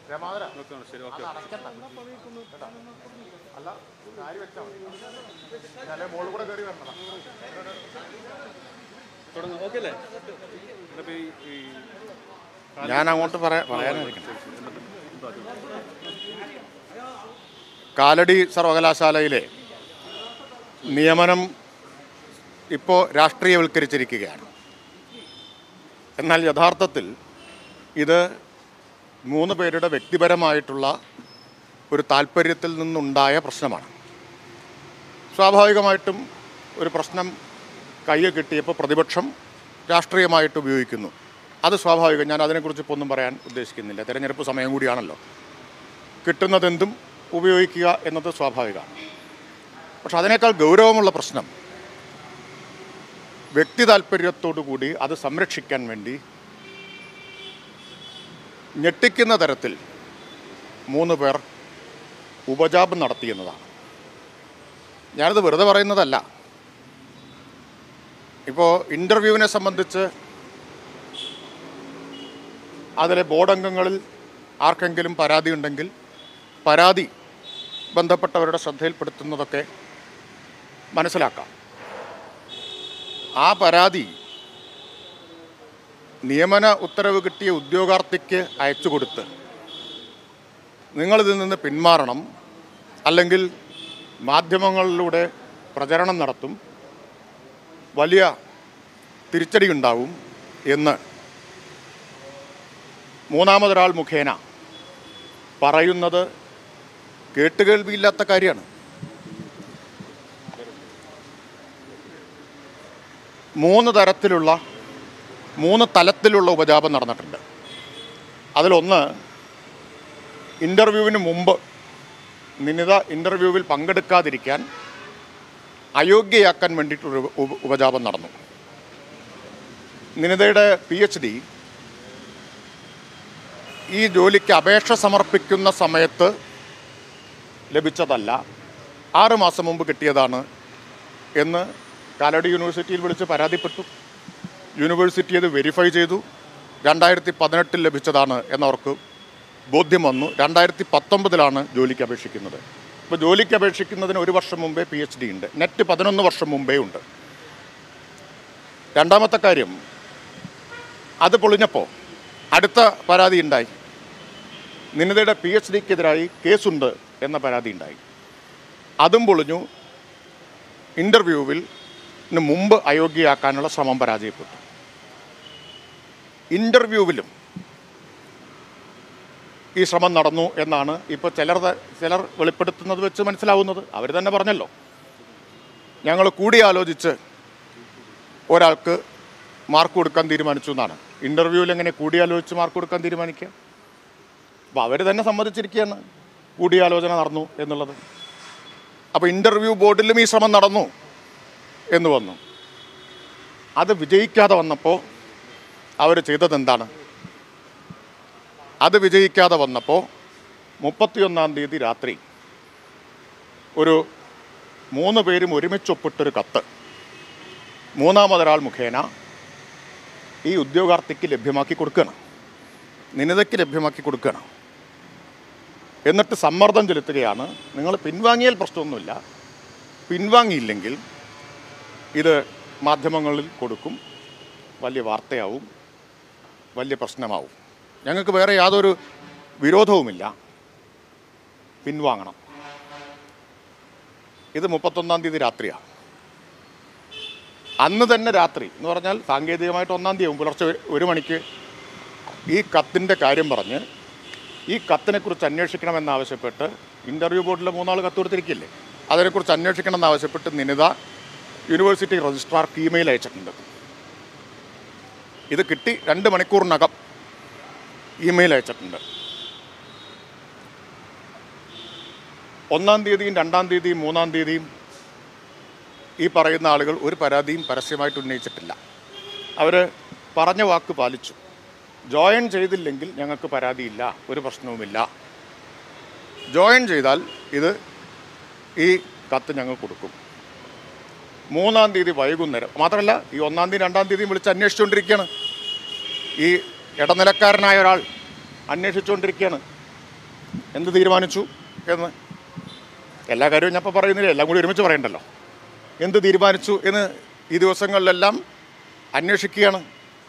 രമാതര നോക്കണം ശരി ഓക്കെ അത് അടയ്ക്കണ്ട കേട്ടാ. അല്ല കാര്യം വെച്ചാൽ മതി ഞാനേ മോളിൽ കൂടെ കയറി വരണതാ തുടങ്ങാം ഓക്കെ അല്ലേ എന്നിട്ട് ഈ ഈ ഞാൻ അങ്ങോട്ട് പറയാ പറയാനായിരിക്കണം ശരി, ശരി. എന്നിട്ട് എന്താ ആദ്യം? കാലടി സർവകലാശാലയിലെ നിയമനം ഇപ്പോൾ രാഷ്ട്രീയവൽക്കരിച്ചിരിക്കുകയാണ് എന്നാൽ യഥാർത്ഥത്തിൽ ഇത് മൂന്ന് പേരുടെ വ്യക്തിപരമായിട്ടുള്ള ഒരു താല്പര്യത്തിൽ നിന്നുണ്ടായ പ്രശ്നമാണ് സ്വാഭാവികമായിട്ടും ഒരു പ്രശ്നം കയ്യിൽ കിട്ടിയപ്പോൾ പ്രതിപക്ഷം രാഷ്ട്രീയമായിട്ട് ഉപയോഗിക്കുന്നു അത് സ്വാഭാവികം ഞാൻ അതിനെക്കുറിച്ച് ഇപ്പോൾ ഒന്നും പറയാൻ ഉദ്ദേശിക്കുന്നില്ല തെരഞ്ഞെടുപ്പ് സമയം കൂടിയാണല്ലോ കിട്ടുന്നതെന്തും ഉപയോഗിക്കുക എന്നത് സ്വാഭാവികമാണ് പക്ഷെ അതിനേക്കാൾ ഗൗരവമുള്ള പ്രശ്നം വ്യക്തി താല്പര്യത്തോടു കൂടി അത് സംരക്ഷിക്കാൻ വേണ്ടി ഞെട്ടിക്കുന്ന തരത്തിൽ മൂന്ന് പേർ ഉപജാപം നടത്തിയെന്നതാണ് ഞാനത് വെറുതെ പറയുന്നതല്ല ഇപ്പോൾ ഇൻ്റർവ്യൂവിനെ സംബന്ധിച്ച് അതിലെ ബോർഡ് അംഗങ്ങളിൽ ആർക്കെങ്കിലും പരാതി ഉണ്ടെങ്കിൽ പരാതി ബന്ധപ്പെട്ടവരുടെ ശ്രദ്ധയിൽപ്പെടുത്തുന്നതൊക്കെ മനസ്സിലാക്കാം ആ പരാതി നിയമന ഉത്തരവ് കിട്ടിയ ഉദ്യോഗാർത്ഥിക്ക് അയച്ചു കൊടുത്ത് നിങ്ങളിതിൽ നിന്ന് പിന്മാറണം അല്ലെങ്കിൽ മാധ്യമങ്ങളിലൂടെ പ്രചരണം നടത്തും വലിയ തിരിച്ചടി ഉണ്ടാവും എന്ന് മൂന്നാമതൊരാൾ മുഖേന പറയുന്നത് കേട്ടുകേൾവിയില്ലാത്ത കാര്യമാണ് മൂന്ന് തരത്തിലുള്ള മൂന്ന് തലത്തിലുള്ള ഉപജാപം നടന്നിട്ടുണ്ട് അതിലൊന്ന് ഇൻ്റർവ്യൂവിന് മുമ്പ് നിനിത ഇൻ്റർവ്യൂവിൽ പങ്കെടുക്കാതിരിക്കാൻ അയോഗ്യയാക്കാൻ വേണ്ടിയിട്ടൊരു ഉപ- ഉപജാപം നടന്നു നിനിതയുടെ പി എച്ച് ഡി ഈ ജോലിക്ക് അപേക്ഷ സമർപ്പിക്കുന്ന സമയത്ത് ലഭിച്ചതല്ല ആറ് മാസം മുമ്പ് കിട്ടിയതാണ് എന്ന് കാലടി യൂണിവേഴ്സിറ്റിയിൽ വിളിച്ച് പരാതിപ്പെട്ടു യൂണിവേഴ്സിറ്റി അത് വെരിഫൈ ചെയ്തു രണ്ടായിരത്തി പതിനെട്ടിൽ ലഭിച്ചതാണ് എന്നവർക്ക് ബോധ്യം വന്നു രണ്ടായിരത്തി പത്തൊമ്പതിലാണ് ജോലിക്ക് അപേക്ഷിക്കുന്നത് ഇപ്പോൾ ജോലിക്ക് അപേക്ഷിക്കുന്നതിന് ഒരു വർഷം മുമ്പേ പി എച്ച് ഡി ഉണ്ട് നെറ്റ് പതിനൊന്ന് വർഷം മുമ്പേ ഉണ്ട് രണ്ടാമത്തെ കാര്യം അത് പൊളിഞ്ഞപ്പോൾ അടുത്ത പരാതി ഉണ്ടായി നിന്നിതയുടെ പി എച്ച് ഡിക്കെതിരായി കേസുണ്ട് എന്ന പരാതി ഉണ്ടായി അതും പൊളിഞ്ഞു ഇൻ്റർവ്യൂവിൽ മുമ്പ് അയോഗ്യയാക്കാനുള്ള ശ്രമം പരാജയപ്പെട്ടു ഇൻ്റർവ്യൂവിലും ഈ ശ്രമം നടന്നു എന്നാണ് ഇപ്പോൾ ചിലർ ത- ചിലർ വെളിപ്പെടുത്തുന്നത് വെച്ച് മനസ്സിലാവുന്നത് അവർ തന്നെ പറഞ്ഞല്ലോ ഞങ്ങൾ കൂടിയാലോചിച്ച് ഒരാൾക്ക് മാർക്ക് കൊടുക്കാൻ തീരുമാനിച്ചു എന്നാണ് ഇൻ്റർവ്യൂവിൽ എങ്ങനെ കൂടിയാലോചിച്ച് മാർക്ക് കൊടുക്കാൻ തീരുമാനിക്കുക അപ്പോൾ അവർ തന്നെ സമ്മതിച്ചിരിക്കുകയാണ് കൂടിയാലോചന നടന്നു എന്നുള്ളത് അപ്പോൾ ഇൻ്റർവ്യൂ ബോർഡിലും ഈ ശ്രമം നടന്നു എന്ന് വന്നു അത് വിജയിക്കാതെ വന്നപ്പോൾ അവർ ചെയ്തത് എന്താണ് അത് വിജയിക്കാതെ വന്നപ്പോൾ മുപ്പത്തിയൊന്നാം തീയതി രാത്രി ഒരു മൂന്ന് പേരും ഒരുമിച്ച് ഒപ്പിട്ടൊരു കത്ത് മൂന്നാമതൊരാൾ മുഖേന ഈ ഉദ്യോഗാർത്ഥിക്ക് ലഭ്യമാക്കി കൊടുക്കണം നിനിതയ്ക്ക് ലഭ്യമാക്കി കൊടുക്കണം എന്നിട്ട് സമ്മർദ്ദം ചെലുത്തുകയാണ് നിങ്ങൾ പിൻവാങ്ങിയാൽ പ്രശ്നമൊന്നുമില്ല പിൻവാങ്ങിയില്ലെങ്കിൽ ഇത് മാധ്യമങ്ങളിൽ കൊടുക്കും വലിയ വാർത്തയാവും വലിയ പ്രശ്നമാവും ഞങ്ങൾക്ക് വേറെ യാതൊരു വിരോധവുമില്ല പിൻവാങ്ങണം ഇത് മുപ്പത്തൊന്നാം തീയതി രാത്രിയാണ് അന്ന് തന്നെ രാത്രി എന്ന് പറഞ്ഞാൽ സാങ്കേതികമായിട്ട് ഒന്നാം തീയതി ആവും പുലർച്ചെ ഒരു- ഒരു മണിക്ക് ഈ കത്തിൻ്റെ കാര്യം പറഞ്ഞ് ഈ കത്തിനെക്കുറിച്ച് അന്വേഷിക്കണമെന്നാവശ്യപ്പെട്ട് ഇൻ്റർവ്യൂ ബോർഡിലെ മൂന്നാൾ കത്ത് കൊടുത്തിരിക്കില്ലേ അതിനെക്കുറിച്ച് അന്വേഷിക്കണമെന്നാവശ്യപ്പെട്ട് നിനിത യൂണിവേഴ്സിറ്റി രജിസ്ട്രാർക്ക് ഇമെയിൽ അയച്ചിട്ടുണ്ട് ഇത് കിട്ടി രണ്ട് മണിക്കൂറിനകം ഇമെയിൽ അയച്ചിട്ടുണ്ട് ഒന്നാം തീയതിയും രണ്ടാം തീയതിയും മൂന്നാം തീയതിയും ഈ പറയുന്ന ആളുകൾ ഒരു പരാതിയും പരസ്യമായിട്ട് ഉന്നയിച്ചിട്ടില്ല അവർ പറഞ്ഞ വാക്ക് പാലിച്ചു ജോയിൻ ചെയ്തില്ലെങ്കിൽ ഞങ്ങൾക്ക് പരാതിയില്ല ഒരു പ്രശ്നവുമില്ല ജോയിൻ ചെയ്താൽ ഇത് ഈ കത്ത് ഞങ്ങൾ കൊടുക്കും മൂന്നാം തീയതി വൈകുന്നേരം മാത്രമല്ല ഈ ഒന്നാം തീയതി രണ്ടാം തീയതിയും വിളിച്ച് അന്വേഷിച്ചുകൊണ്ടിരിക്കുകയാണ് ഈ ഇടനിലക്കാരനായ ഒരാൾ അന്വേഷിച്ചുകൊണ്ടിരിക്കുകയാണ് എന്ത് തീരുമാനിച്ചു എന്ന് എല്ലാ കാര്യവും ഞാൻ ഇപ്പോൾ പറയുന്നില്ല എല്ലാം കൂടി ഒരുമിച്ച് പറയണ്ടല്ലോ എന്ത് തീരുമാനിച്ചു എന്ന് ഈ ദിവസങ്ങളിലെല്ലാം അന്വേഷിക്കുകയാണ്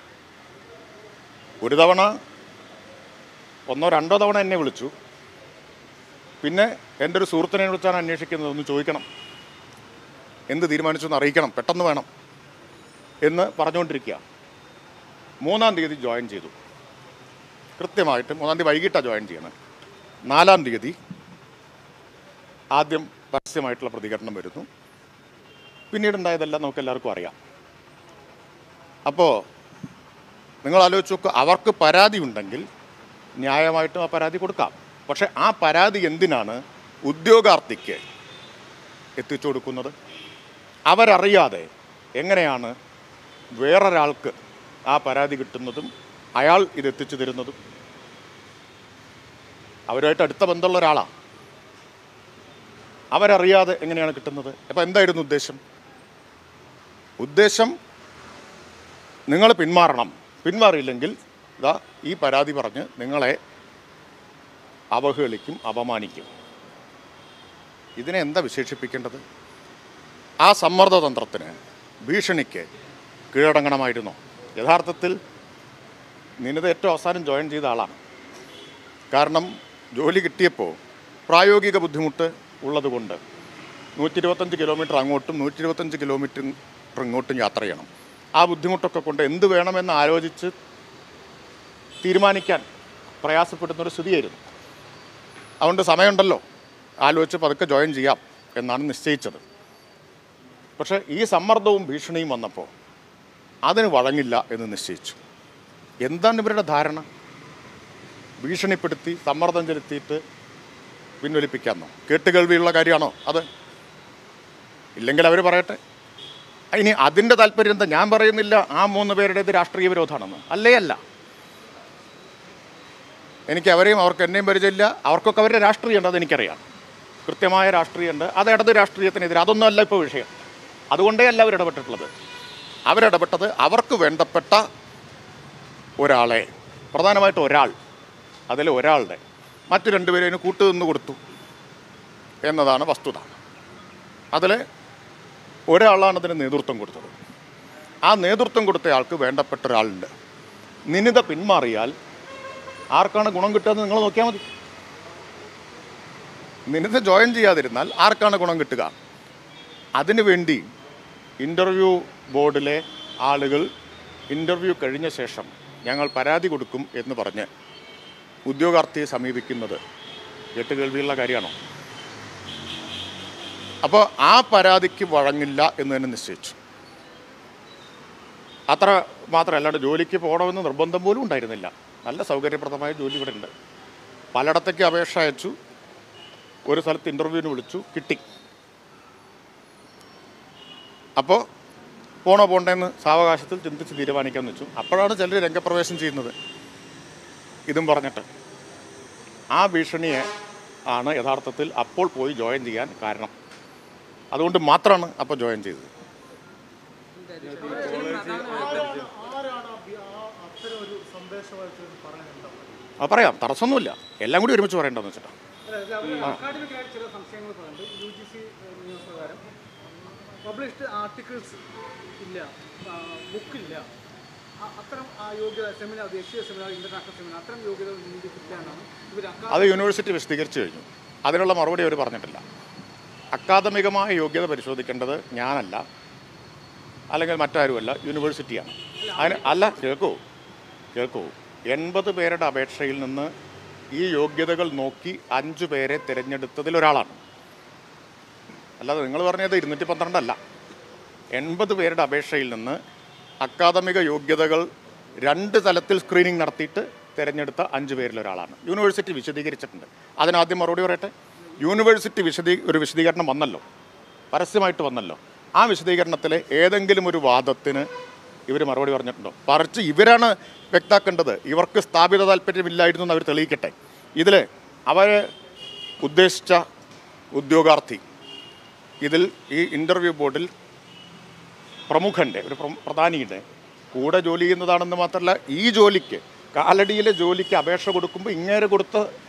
ഒരു തവണ ഒന്നോ രണ്ടോ തവണ എന്നെ വിളിച്ചു പിന്നെ എൻ്റെ ഒരു സുഹൃത്തിനെ വിളിച്ചാണ് അന്വേഷിക്കുന്നത് ഒന്ന് ചോദിക്കണം എന്ത് തീരുമാനിച്ചു എന്ന് അറിയിക്കണം പെട്ടെന്ന് വേണം എന്ന് പറഞ്ഞുകൊണ്ടിരിക്കുക മൂന്നാം തീയതി ജോയിൻ ചെയ്തു കൃത്യമായിട്ട് മൂന്നാം തീയതി വൈകിട്ടാണ് ജോയിൻ ചെയ്യണം നാലാം തീയതി ആദ്യം പരസ്യമായിട്ടുള്ള പ്രതികരണം വരുന്നു പിന്നീട് ഉണ്ടായതെല്ലാം നമുക്ക് എല്ലാവർക്കും അറിയാം അപ്പോൾ നിങ്ങൾ ആലോചിച്ച് നോക്കുക അവർക്ക് പരാതി ഉണ്ടെങ്കിൽ ന്യായമായിട്ടും ആ പരാതി കൊടുക്കാം പക്ഷെ ആ പരാതി എന്തിനാണ് ഉദ്യോഗാർത്ഥിക്ക് എത്തിച്ചു കൊടുക്കുന്നത് അവരറിയാതെ എങ്ങനെയാണ് വേറൊരാൾക്ക് ആ പരാതി കിട്ടുന്നതും അയാൾ ഇത് എത്തിച്ചു തരുന്നതും അവരുമായിട്ട് അടുത്ത ബന്ധമുള്ള ഒരാളാണ് അവരറിയാതെ എങ്ങനെയാണ് കിട്ടുന്നത് അപ്പം എന്തായിരുന്നു ഉദ്ദേശം ഉദ്ദേശം നിങ്ങൾ പിന്മാറണം പിന്മാറിയില്ലെങ്കിൽ ഇതാ ഈ പരാതി പറഞ്ഞ് നിങ്ങളെ അവഹേളിക്കും അപമാനിക്കും ഇതിനെ എന്താ വിശേഷിപ്പിക്കേണ്ടത് ആ സമ്മർദ്ദതന്ത്രത്തിന് ഭീഷണിക്ക് കീഴടങ്ങണമായിരുന്നോ യഥാർത്ഥത്തിൽ നിനിത ഏറ്റവും അവസാനം ജോയിൻ ചെയ്ത ആളാണ് കാരണം ജോലി കിട്ടിയപ്പോൾ പ്രായോഗിക ബുദ്ധിമുട്ട് ഉള്ളതുകൊണ്ട് നൂറ്റി ഇരുപത്തഞ്ച് കിലോമീറ്റർ അങ്ങോട്ടും നൂറ്റി ഇരുപത്തഞ്ച് കിലോമീറ്റർ ഇങ്ങോട്ടും യാത്ര ചെയ്യണം ആ ബുദ്ധിമുട്ടൊക്കെ കൊണ്ട് എന്ത് വേണമെന്ന് ആലോചിച്ച് തീരുമാനിക്കാൻ പ്രയാസപ്പെടുന്ന ഒരു സ്ഥിതിയായിരുന്നു അതുകൊണ്ട് സമയമുണ്ടല്ലോ ആലോചിച്ച് പതുക്കെ ജോയിൻ ചെയ്യാം എന്നാണ് നിശ്ചയിച്ചത് പക്ഷേ ഈ സമ്മർദ്ദവും ഭീഷണിയും വന്നപ്പോൾ അതിന് വഴങ്ങില്ല എന്ന് നിശ്ചയിച്ചു എന്താണ് ഇവരുടെ ധാരണ ഭീഷണിപ്പെടുത്തി സമ്മർദ്ദം ചെലുത്തിയിട്ട് പിൻവലിപ്പിക്കാമെന്നോ കേട്ടുകേൾവിയുള്ള കാര്യമാണോ അത് ഇല്ലെങ്കിൽ അവർ പറയട്ടെ ഇനി അതിൻ്റെ താല്പര്യം എന്താ ഞാൻ പറയുന്നില്ല ആ മൂന്ന് പേരുടേത് രാഷ്ട്രീയ വിരോധമാണെന്ന് അല്ലേ അല്ല എനിക്ക് അവരെയും അവർക്ക് എന്നെയും പരിചയമില്ല അവർക്കൊക്കെ അവരുടെ രാഷ്ട്രീയമുണ്ട് അതെനിക്കറിയാം കൃത്യമായ രാഷ്ട്രീയമുണ്ട് അത് ഇടത് രാഷ്ട്രീയത്തിനെതിരെ അതൊന്നും അല്ല ഇപ്പോൾ വിഷയം അതുകൊണ്ടേ അല്ല അവരിടപെട്ടിട്ടുള്ളത് അവരിടപെട്ടത് അവർക്ക് വേണ്ടപ്പെട്ട ഒരാളെ പ്രധാനമായിട്ട് ഒരാൾ അതിൽ ഒരാളുടെ മറ്റു രണ്ടുപേരും അതിന് കൂട്ടുനിന്ന് കൊടുത്തു എന്നതാണ് വസ്തുത അതിൽ ഒരാളാണ് അതിന് നേതൃത്വം കൊടുത്തത് ആ നേതൃത്വം കൊടുത്ത ആൾക്ക് വേണ്ടപ്പെട്ട ഒരാളുണ്ട് നിനിത പിന്മാറിയാൽ ആർക്കാണ് ഗുണം കിട്ടുക നിങ്ങൾ നോക്കിയാൽ മതി നിനിത ജോയിൻ ചെയ്യാതിരുന്നാൽ ആർക്കാണ് ഗുണം കിട്ടുക അതിനുവേണ്ടി ഇൻ്റർവ്യൂ ബോർഡിലെ ആളുകൾ ഇൻ്റർവ്യൂ കഴിഞ്ഞ ശേഷം ഞങ്ങൾ പരാതി കൊടുക്കും എന്ന് പറഞ്ഞ് ഉദ്യോഗാർത്ഥിയെ സമീപിക്കുന്നത് കേട്ടുകേൾവിയുള്ള കാര്യമാണോ അപ്പോൾ ആ പരാതിക്ക് വഴങ്ങില്ല എന്ന് തന്നെ നിശ്ചയിച്ചു അത്ര മാത്രം അല്ലാണ്ട് ജോലിക്ക് പോകണമെന്ന് നിർബന്ധം പോലും ഉണ്ടായിരുന്നില്ല നല്ല സൗകര്യപ്രദമായ ജോലി ഇവിടെ ഉണ്ട് പലയിടത്തേക്ക് അപേക്ഷ അയച്ചു ഒരു സ്ഥലത്ത് ഇൻ്റർവ്യൂവിന് വിളിച്ചു കിട്ടി അപ്പോൾ പോണോ പോണ്ടേന്ന് സാവകാശത്തിൽ ചിന്തിച്ച് തീരുമാനിക്കാമെന്ന് വെച്ചു അപ്പോഴാണ് ചിലർ രംഗപ്രവേശം ചെയ്യുന്നത് ഇതും പറഞ്ഞിട്ട് ആ ഭീഷണിയെ ആണ് യഥാർത്ഥത്തിൽ അപ്പോൾ പോയി ജോയിൻ ചെയ്യാൻ കാരണം അതുകൊണ്ട് മാത്രമാണ് അപ്പോൾ ജോയിൻ ചെയ്തത് ആ പറയാം തടസ്സമൊന്നുമില്ല എല്ലാം കൂടി ഒരുമിച്ച് പറയണ്ടെന്ന് വെച്ചിട്ടാ അക്കാഡമിക്കായി ചില സംശയങ്ങൾ പറയുന്നുണ്ട് യു ജി സി നിയമപ്രകാരം പബ്ലിഷ്ഡ് ആർട്ടിക്കിൾസ് ഇല്ല ബുക്കില്ല അത്തരം ആ യോഗ്യത സെമിനാർ ദേശീയ സെമിനാർ ഇന്റർനാഷണൽ സെമിനാർ അത്തരം യോഗ്യത നീതിക്കില്ല എന്നാണ് ഇവർ അത് യൂണിവേഴ്സിറ്റി വിശദീകരിച്ചു കഴിഞ്ഞു അതിനുള്ള മറുപടി അവർ പറഞ്ഞിട്ടില്ല അക്കാദമികമായ യോഗ്യത പരിശോധിക്കേണ്ടത് ഞാനല്ല അല്ലെങ്കിൽ മറ്റാരുമല്ല യൂണിവേഴ്സിറ്റിയാണ് അതിന് അല്ല കേൾക്കൂ കേൾക്കൂ എൺപത് പേരുടെ അപേക്ഷയിൽ നിന്ന് ഈ യോഗ്യതകൾ നോക്കി അഞ്ചു പേരെ തിരഞ്ഞെടുത്തതിൽ ഒരാളാണ് അല്ലാതെ നിങ്ങൾ പറഞ്ഞത് ഇരുന്നൂറ്റി പന്ത്രണ്ടല്ല എൺപത് പേരുടെ അപേക്ഷയിൽ നിന്ന് അക്കാദമിക യോഗ്യതകൾ രണ്ട് തലത്തിൽ സ്ക്രീനിങ് നടത്തിയിട്ട് തിരഞ്ഞെടുത്ത അഞ്ച് പേരിൽ ഒരാളാണ് യൂണിവേഴ്സിറ്റി വിശദീകരിച്ചിട്ടുണ്ട് അതിനാദ്യം മറുപടി പറയട്ടെ യൂണിവേഴ്സിറ്റി വിശദീ ഒരു വിശദീകരണം വന്നല്ലോ പരസ്യമായിട്ട് വന്നല്ലോ ആ വിശദീകരണത്തിലെ ഏതെങ്കിലും ഒരു വാദത്തിന് ഇവർ മറുപടി പറഞ്ഞിട്ടുണ്ടോ പറിച്ച് ഇവരാണ് വ്യക്താക്കേണ്ടത് ഇവർക്ക് സ്ഥാപിത താല്പര്യമില്ലായിരുന്നു എന്ന് അവർ തെളിയിക്കട്ടെ ഇതിൽ അവർ ഉദ്ദേശിച്ച ഉദ്യോഗാർത്ഥി ഇതിൽ ഈ ഇൻ്റർവ്യൂ ബോർഡിൽ പ്രമുഖൻ്റെ ഒരു പ്രമു- പ്രധാനിയുടെ കൂടെ ജോലി ചെയ്യുന്നതാണെന്ന് മാത്രമല്ല ഈ ജോലിക്ക് കാലടിയിലെ ജോലിക്ക് അപേക്ഷ കൊടുക്കുമ്പോൾ ഇങ്ങേരെ കൊടുത്ത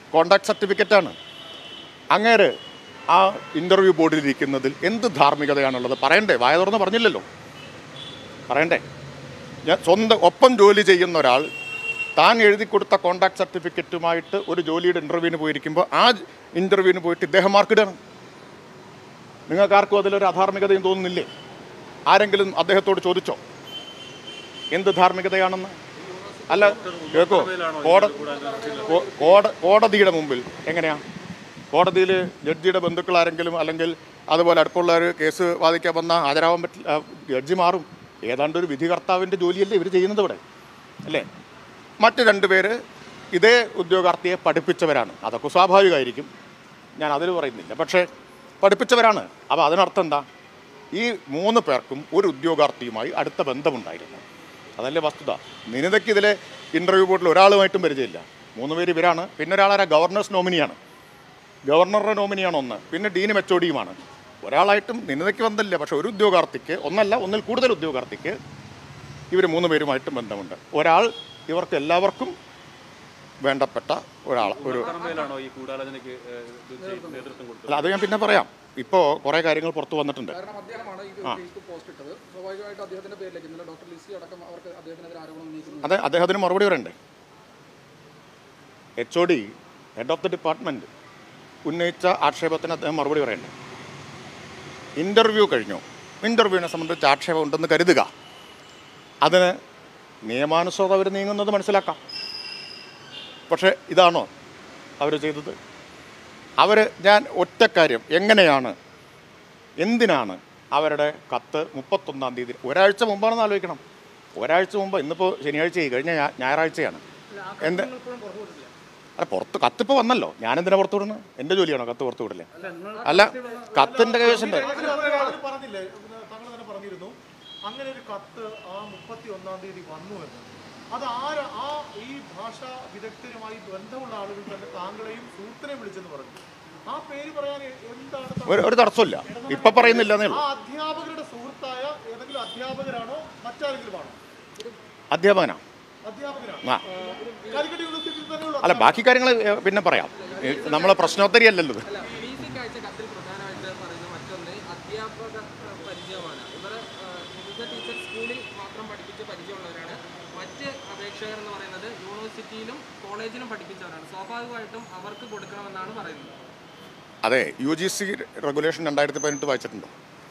കോണ്ടാക്ട് സർട്ടിഫിക്കറ്റാണ് അങ്ങേര് ആ ഇൻ്റർവ്യൂ ബോർഡിൽ ഇരിക്കുന്നതിൽ എന്ത് ധാർമ്മികതയാണുള്ളത് പറയണ്ടേ വായ തുറന്ന് പറഞ്ഞില്ലല്ലോ പറയണ്ടേ ഞാൻ സ്വന്തം ഒപ്പം ജോലി ചെയ്യുന്ന ഒരാൾ താൻ എഴുതി കൊടുത്ത കോണ്ടാക്ട് സർട്ടിഫിക്കറ്റുമായിട്ട് ഒരു ജോലിയുടെ ഇൻ്റർവ്യൂവിന് പോയിരിക്കുമ്പോൾ ആ ഇൻ്റർവ്യൂവിന് പോയിട്ട് ഇദ്ദേഹം മാർക്കിടണം നിങ്ങൾക്ക് ആർക്കും അതിലൊരു അധാർമികതയും തോന്നുന്നില്ലേ ആരെങ്കിലും അദ്ദേഹത്തോട് ചോദിച്ചോ എന്ത് ധാർമ്മികതയാണെന്ന് അല്ല കേൾക്കോ കോട കോ- കോട- കോടതിയുടെ മുമ്പിൽ എങ്ങനെയാ കോടതിയിൽ ജഡ്ജിയുടെ ബന്ധുക്കൾ ആരെങ്കിലും അല്ലെങ്കിൽ അതുപോലെ അടുപ്പുള്ളവർ കേസ് വാദിക്കാൻ വന്നാൽ ഹാജരാവാൻ പറ്റില്ല ജഡ്ജി മാറും ഏതാണ്ട് ഒരു വിധികർത്താവിൻ്റെ ജോലിയല്ലേ ഇവർ ചെയ്യുന്നത് ഇവിടെ അല്ലേ മറ്റ് രണ്ടുപേര് ഇതേ ഉദ്യോഗാർത്ഥിയെ പഠിപ്പിച്ചവരാണ് അതൊക്കെ സ്വാഭാവികമായിരിക്കും ഞാൻ അതിൽ പറയുന്നില്ല പക്ഷേ പഠിപ്പിച്ചവരാണ് അപ്പോൾ അതിനർത്ഥം എന്താ ഈ മൂന്ന് പേർക്കും ഒരു ഉദ്യോഗാർത്ഥിയുമായി അടുത്ത ബന്ധമുണ്ടായിരുന്നു അതല്ലേ വസ്തുത നിനിതയ്ക്ക് ഇതിലെ ഇൻ്റർവ്യൂ ബോർഡിൽ ഒരാളുമായിട്ടും പരിചയമില്ല മൂന്ന് പേര് ഇവരാണ് പിന്നെ ഒരാളാരാ ഗവർണേഴ്സ് നോമിനിയാണ് ഗവർണറുടെ നോമിനിയാണ് ഒന്ന് പിന്നെ ഡീനും എച്ച് ഒടിയുമാണ് ഒരാളായിട്ടും നിനിതയ്ക്ക് ബന്ധമില്ല പക്ഷേ ഒരു ഉദ്യോഗാർത്ഥിക്ക് ഒന്നല്ല ഒന്നിൽ കൂടുതൽ ഉദ്യോഗാർത്ഥിക്ക് ഇവർ മൂന്ന് പേരുമായിട്ടും ബന്ധമുണ്ട് ഒരാൾ ഇവർക്ക് എല്ലാവർക്കും വേണ്ടപ്പെട്ട ഒരാൾ ഒരു പറമ്പയിലാണോ ഈ ഗൂഢാലോചനയ്ക്ക് ഏഹ്, ഇത് ചെയ്ത് നേതൃത്വം കൊടുത്തത് അല്ല അത് ഞാൻ പിന്നെ പറയാം ഇപ്പോൾ കുറേ കാര്യങ്ങൾ പുറത്തു വന്നിട്ടുണ്ട് കാരണം അദ്ദേഹമാണ് ഇത് ഫേസ്ബുക്ക് പോസ്റ്റ് ഇട്ടത് സ്വാഭാവികമായിട്ട് അദ്ദേഹത്തിന്റെ പേരിലേക്ക് ഇന്നലെ ഡോക്ടർ ലിസി അടക്കം അവർക്ക് അദ്ദേഹത്തിനെതിരെ ആരോപണം ഉന്നയിക്കുന്നു അതെ അദ്ദേഹത്തിന് മറുപടി പറയണ്ടേ H O D head of the department ഉന്നയിച്ച ആക്ഷേപത്തിന് അദ്ദേഹം മറുപടി പറയണ്ടേ ഇൻ്റർവ്യൂ കഴിഞ്ഞു ഇൻ്റർവ്യൂവിനെ സംബന്ധിച്ച് ആക്ഷേപം ഉണ്ടെന്ന് കരുതുക അതിന് നിയമാനുസൃതം അവർ നീങ്ങുന്നത് മനസ്സിലാക്കാം പക്ഷേ ഇതാണോ അവർ ചെയ്തത് അവർ ഞാൻ ഒറ്റ കാര്യം എങ്ങനെയാണ് എന്തിനാണ് അവരുടെ കത്ത് മുപ്പത്തൊന്നാം തീയതി ഒരാഴ്ച മുമ്പാണെന്ന് ആലോചിക്കണം ഒരാഴ്ച മുമ്പ് ഇന്നിപ്പോൾ ശനിയാഴ്ചയായി കഴിഞ്ഞ ഞാ- ഞായറാഴ്ചയാണ് എന്ത് അല്ല പുറത്ത് കത്തിപ്പോൾ വന്നല്ലോ ഞാനെന്തിനാ പുറത്തു വിടുന്നത് എൻ്റെ ജോലിയാണോ കത്ത് പുറത്തു വിടില്ലേ അല്ല കത്തിൻ്റെ കൈവശമുണ്ട് പറഞ്ഞില്ലേ താങ്കൾ തന്നെ പറഞ്ഞിരുന്നു അങ്ങനെ ഒരു കത്ത് ആ മുപ്പത്തി ഒന്നാം തീയതി വന്നു എന്ന് അത് ആര് ആ ഈ ഭാഷാ വിദഗ്ധരുമായി ബന്ധമുള്ള ആളുകൾ തന്നെ താങ്കളെയും സുഹൃത്തിനെയും വിളിച്ചെന്ന് പറഞ്ഞു ആ പേര് പറയാൻ എ- എന്താണ് താങ്കൾ- ഒരു ഒരു തടസ്സമില്ല ഇപ്പം പറയുന്നില്ല എന്നേ ആ ഉള്ളൂ അധ്യാപകരുടെ സുഹൃത്തായ ഏതെങ്കിലും അധ്യാപകരാണോ മറ്റാരെങ്കിലും ആണോ അധ്യാപകനാ അധ്യാപകരാണ് ആ കാലിക്കറ്റ് യൂണിവേഴ്സിറ്റിയിൽ തന്നെയുള്ള അല്ല ബാക്കി കാര്യങ്ങൾ പിന്നെ പറയാം ഈ നമ്മളെ പ്രശ്നോത്തരി അല്ലല്ലോ ഇത് അല്ല പി സി കാഴ്ച കത്തിൽ പ്രധാനമായിട്ട് പറയുന്ന മറ്റൊന്ന് അധ്യാപക ഏഹ്, പരിചയമാണ് ഇവർ നികുത ടീച്ചർ സ്കൂളിൽ മാത്രം പഠിപ്പിച്ച പരിചയമുള്ളവരാണ് മറ്റ് അപേക്ഷകർ എന്ന് പറയുന്നത് യൂണിവേഴ്സിറ്റിയിലും കോളേജിലും പഠിപ്പിച്ചവരാണ് സ്വാഭാവികമായിട്ടും അവർക്ക് കൊടുക്കണമെന്നാണ് പറയുന്നത് അതെ യു ജി സി റെഗുലേഷൻ രണ്ടായിരത്തി പതിനെട്ട് വായിച്ചിട്ടുണ്ടോ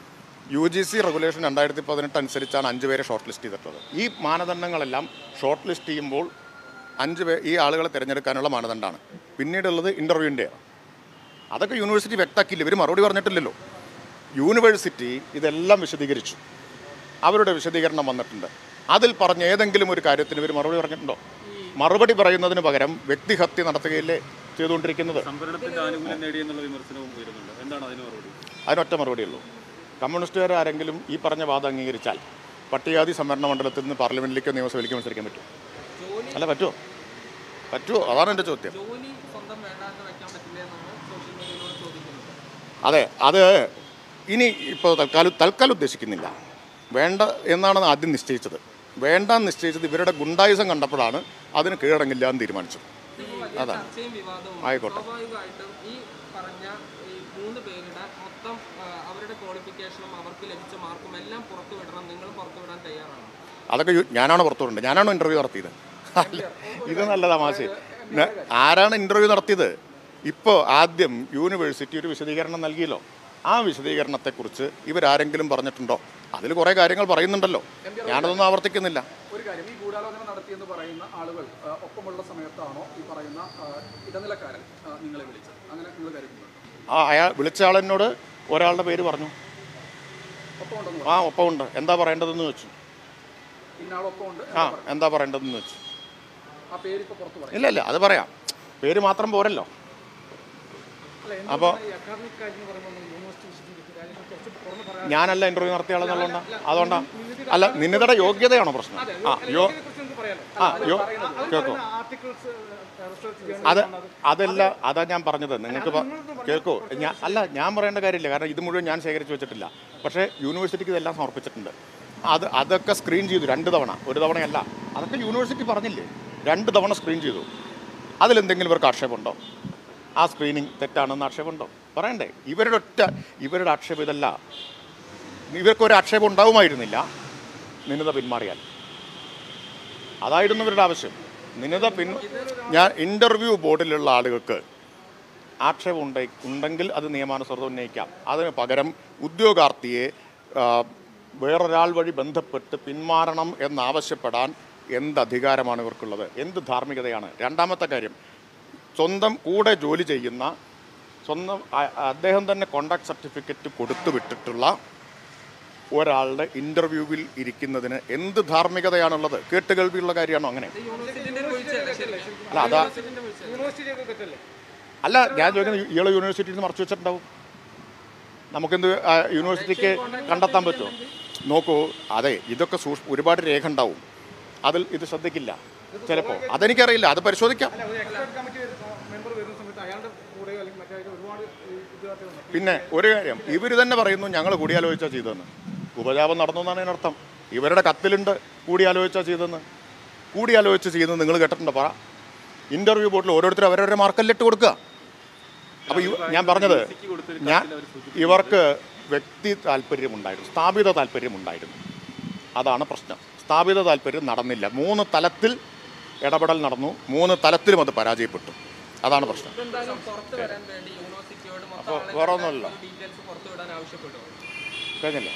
യു ജി സി റെഗുലേഷൻ രണ്ടായിരത്തി പതിനെട്ട് അനുസരിച്ചാണ് അഞ്ച് പേരെ ഷോർട്ട് ലിസ്റ്റ് ചെയ്തിട്ടുള്ളത് ഈ മാനദണ്ഡങ്ങളെല്ലാം ഷോർട്ട് ലിസ്റ്റ് ചെയ്യുമ്പോൾ അഞ്ച് പേ ഈ ആളുകളെ തിരഞ്ഞെടുക്കാനുള്ള മാനദണ്ഡമാണ് പിന്നീടുള്ളത് ഇൻ്റർവ്യൂവിൻ്റെയാണ് അതൊക്കെ യൂണിവേഴ്സിറ്റി വ്യക്തമാക്കിയില്ല ഇവർ മറുപടി പറഞ്ഞിട്ടില്ലല്ലോ യൂണിവേഴ്സിറ്റി ഇതെല്ലാം വിശദീകരിച്ചു അവരുടെ വിശദീകരണം വന്നിട്ടുണ്ട് അതിൽ പറഞ്ഞ ഏതെങ്കിലും ഒരു കാര്യത്തിന് ഇവർ മറുപടി പറഞ്ഞിട്ടുണ്ടോ മറുപടി പറയുന്നതിന് പകരം വ്യക്തിഹത്യ നടത്തുകയല്ലേ ചെയ്തുകൊണ്ടിരിക്കുന്നത് സംവരണത്തിന്റെ ആനുകൂല്യം നേടിയെന്നുള്ള വിമർശനവും ഉയരുന്നുണ്ട് എന്താണ് അതിന് മറുപടി അതിനൊറ്റ മറുപടിയുള്ളൂ കമ്മ്യൂണിസ്റ്റുകാർ ആരെങ്കിലും ഈ പറഞ്ഞ വാദം അംഗീകരിച്ചാൽ പട്ടികാതി സംവരണ മണ്ഡലത്തിൽ നിന്ന് പാർലമെന്റിലേക്കോ നിയമസഭയിലേക്കോ മത്സരിക്കാൻ പറ്റുമോ അല്ല പറ്റുമോ പറ്റുമോ അതാണ് എൻ്റെ ചോദ്യം ജോലി സ്വന്തം വേണ്ടാന്ന് വെക്കാൻ പറ്റില്ല എന്നാണ് സോഷ്യൽ മീഡിയയിലൂടെ ചോദിക്കുന്നത് അതെ അത് ഇനി ഇപ്പോൾ തൽക്കാലം തൽക്കാലം ഉദ്ദേശിക്കുന്നില്ല വേണ്ട എന്നാണ് ആദ്യം നിശ്ചയിച്ചത് വേണ്ടാന്ന് നിശ്ചയിച്ചത് ഇവരുടെ ഗുണ്ടായുസം കണ്ടപ്പോഴാണ് അതിന് കീഴടങ്ങില്ല എന്ന് തീരുമാനിച്ചത് ഇതിപ്പോ വലിയ അതാണ്. ചർച്ചയും വിവാദവും ആയിക്കോട്ടെ. സ്വാഭാവികമായിട്ടും ഈ പറഞ്ഞ ഈ മൂന്ന് പേരുടെ മൊത്തം ആ, അവരുടെ ക്വാളിഫിക്കേഷനും അവർക്ക് ലഭിച്ച മാർക്കും എല്ലാം പുറത്തു വിടണം നിങ്ങൾ പുറത്തു വിടാൻ തയ്യാറാണ് അതൊക്കെ യു- ഞാനാണ് പുറത്തു വിടേണ്ടത് ഞാനാണോ ഇൻ്റർവ്യൂ നടത്തിയത് അല്ല ഇത് നല്ല തമാശ ന- ആരാണ് ഇൻ്റർവ്യൂ നടത്തിയത് ഇപ്പോൾ ആദ്യം യൂണിവേഴ്സിറ്റി ഒരു വിശദീകരണം നൽകിയല്ലോ ആ വിശദീകരണത്തെക്കുറിച്ച് ഇവരാരെങ്കിലും പറഞ്ഞിട്ടുണ്ടോ അതിൽ കുറേ കാര്യങ്ങൾ പറയുന്നുണ്ടല്ലോ ഞാനതൊന്നും ആവർത്തിക്കുന്നില്ല ഒരു കാര്യം ഈ ഗൂഢാലോചന നടത്തിയെന്ന് പറയുന്ന ആളുകൾ ആ, ഒപ്പമുള്ള സമയത്താണോ ഈ പറയുന്ന ആ, ഇടനിലക്കാരൻ ആ, നിങ്ങളെ വിളിച്ചത് അങ്ങനെ നിങ്ങൾ കരുതുന്നുണ്ട് ആ അയാൾ വിളിച്ച ആളെന്നോട് ഒരാളുടെ പേര് പറഞ്ഞു ഒപ്പമുണ്ടെന്ന് ആ ഒപ്പമുണ്ട് എന്താ പറയേണ്ടതെന്ന് വെച്ചു പറഞ്ഞു ഇന്നാളൊപ്പമുണ്ട് ആ എന്താ പറയേണ്ടതെന്ന് വെച്ചു ആ പേര് ഇപ്പോൾ പുറത്ത് പറയും ഇല്ല ഇല്ല അത് പറയാം പേര് മാത്രം പോരല്ലോ അപ്പോൾ ഈ അക്കാദമിക് കാര്യം എന്ന് പറയുമ്പോൾ നമ്മൾ യൂണിവേഴ്സിറ്റി വിശദീകരിച്ച കാര്യങ്ങൾ കുറച്ച് തുറന്ന് പറയാൻ ഞാനല്ല ഇന്റർവ്യൂ നടത്തിയ ആളെന്നുള്ളതുകൊണ്ടാ അതുകൊണ്ടാ അല്ല നിന്നിതയുടെ യോഗ്യതയാണോ പ്രശ്നം ആ യോ കുറിച്ച് നമുക്ക് പറയാലോ ആ യോ കേൾക്കോ ആർട്ടിക്കിൾസ് റിസർച്ച് ചെയ്യാൻ അത് അതല്ല അതാ ഞാൻ പറഞ്ഞത് നിങ്ങൾക്ക് പ- കേൾക്കോ ഞാൻ അല്ല ഞാൻ പറയേണ്ട കാര്യമില്ല കാരണം ഇത് മുഴുവൻ ഞാൻ ശേഖരിച്ച് വെച്ചിട്ടില്ല പക്ഷേ യൂണിവേഴ്സിറ്റിക്ക് ഇതെല്ലാം സമർപ്പിച്ചിട്ടുണ്ട് അത് അതൊക്കെ സ്ക്രീൻ ചെയ്തു രണ്ട് തവണ ഒരു തവണയല്ല അതൊക്കെ യൂണിവേഴ്സിറ്റി പറഞ്ഞില്ലേ രണ്ട് തവണ സ്ക്രീൻ ചെയ്തു അതിലെന്തെങ്കിലും ഇവർക്ക് ആക്ഷേപമുണ്ടോ ആ സ്ക്രീനിങ് തെറ്റാണെന്ന് ആക്ഷേപമുണ്ടോ പറയണ്ടേ ഇവരുടെ ഒറ്റ ഇവരുടെ ആക്ഷേപം ഇതല്ല ഇവർക്കൊരു ആക്ഷേപം ഉണ്ടാവുമായിരുന്നില്ല നിന്നിത പിന്മാറിയാൽ അതായിരുന്നു ഇവരുടെ ആവശ്യം നിന്നിത പിൻ ഞാൻ ഇൻ്റർവ്യൂ ബോർഡിലുള്ള ആളുകൾക്ക് ആക്ഷേപം ഉണ്ടെ ഉണ്ടെങ്കിൽ അത് നിയമാനുസൃതം ഉന്നയിക്കാം അതിന് പകരം ഉദ്യോഗാർത്ഥിയെ ആ, വേറൊരാൾ വഴി ബന്ധപ്പെട്ട് പിന്മാറണം എന്നാവശ്യപ്പെടാൻ എന്ത് അധികാരമാണ് ഇവർക്കുള്ളത് എന്ത് ധാർമ്മികതയാണ് രണ്ടാമത്തെ കാര്യം സ്വന്തം കൂടെ ജോലി ചെയ്യുന്ന സ്വന്തം അ- അദ്ദേഹം തന്നെ കോണ്ടാക്ട് സർട്ടിഫിക്കറ്റ് കൊടുത്തു വിട്ടിട്ടുള്ള ഒരാളുടെ ഇൻ്റർവ്യൂവിൽ ഇരിക്കുന്നതിന് എന്ത് ധാർമ്മികതയാണുള്ളത് കേട്ടുകേൾവിയുള്ള കാര്യമാണോ അങ്ങനെ യൂണിവേഴ്സിറ്റിന്റെ ഒരു വീഴ്ചയല്ലേ ശരി അല്ല അതാ യൂണിവേഴ്സിറ്റിന്റെ വീഴ്ച യൂണിവേഴ്സിറ്റി ചെയ്തത് തെറ്റല്ലേ അല്ല ഞാൻ ചോദിക്കുന്നത് ഇയാളെ യൂണിവേഴ്സിറ്റിയിൽ നിന്ന് മറച്ചു വെച്ചിട്ടുണ്ടാവും നമുക്കെന്ത് ആ, യൂണിവേഴ്സിറ്റിക്ക് കണ്ടെത്താൻ പറ്റുമോ നോക്കൂ അതെ ഇതൊക്കെ സൂക്ഷ ഒരുപാട് രേഖ ഉണ്ടാവും അതിൽ ഇത് ശ്രദ്ധിക്കില്ല ചിലപ്പോൾ അതെനിക്കറിയില്ല അത് പരിശോധിക്കാം അല്ല ഒരു എക്സ്പെർട്ട് കമ്മിറ്റി മെമ്പർ വരുന്ന സമയത്ത് അയാളുടെ കൂടെയോ അല്ലെങ്കിൽ മറ്റേ ഒരുപാട് ഈ വിദ്യാർത്ഥികളുണ്ട് പിന്നെ ഒരു കാര്യം ഇവർ തന്നെ പറയുന്നു ഞങ്ങൾ കൂടിയാലോചിച്ചാ ചെയ്തതെന്ന് ഉപജാപം നടന്നു എന്നാണ് അതിനർത്ഥം ഇവരുടെ കത്തിലുണ്ട് കൂടിയാലോചിച്ചാ ചെയ്തതെന്ന് കൂടിയാലോചിച്ച് ചെയ്തത് നിങ്ങൾ കേട്ടിട്ടുണ്ടോ പറ ഇൻ്റർവ്യൂ ബോർഡിൽ ഓരോരുത്തർ അവരവരുടെ മാർക്കല്ലിട്ട് കൊടുക്കുക അപ്പോൾ ഞാൻ പറഞ്ഞത് ഞാൻ ഇവർക്ക് വ്യക്തി താല്പര്യമുണ്ടായിരുന്നു സ്ഥാപിത താല്പര്യമുണ്ടായിരുന്നു അതാണ് പ്രശ്നം സ്ഥാപിത താല്പര്യം നടന്നില്ല മൂന്ന് തലത്തിൽ ഇടപെടൽ നടന്നു മൂന്ന് തലത്തിലും അത് പരാജയപ്പെട്ടു അതാണ് പ്രശ്നം ഇതെന്തായാലും പുറത്ത് വരാൻ വേണ്ടി യൂണിവേഴ്സിറ്റിയോട് അപ്പോൾ മൊത്തം വേറെ ഒന്നുമില്ല ഡീറ്റെയിൽസ് പുറത്തു വിടാൻ ആവശ്യപ്പെട്ടു കഴിഞ്ഞല്ലേ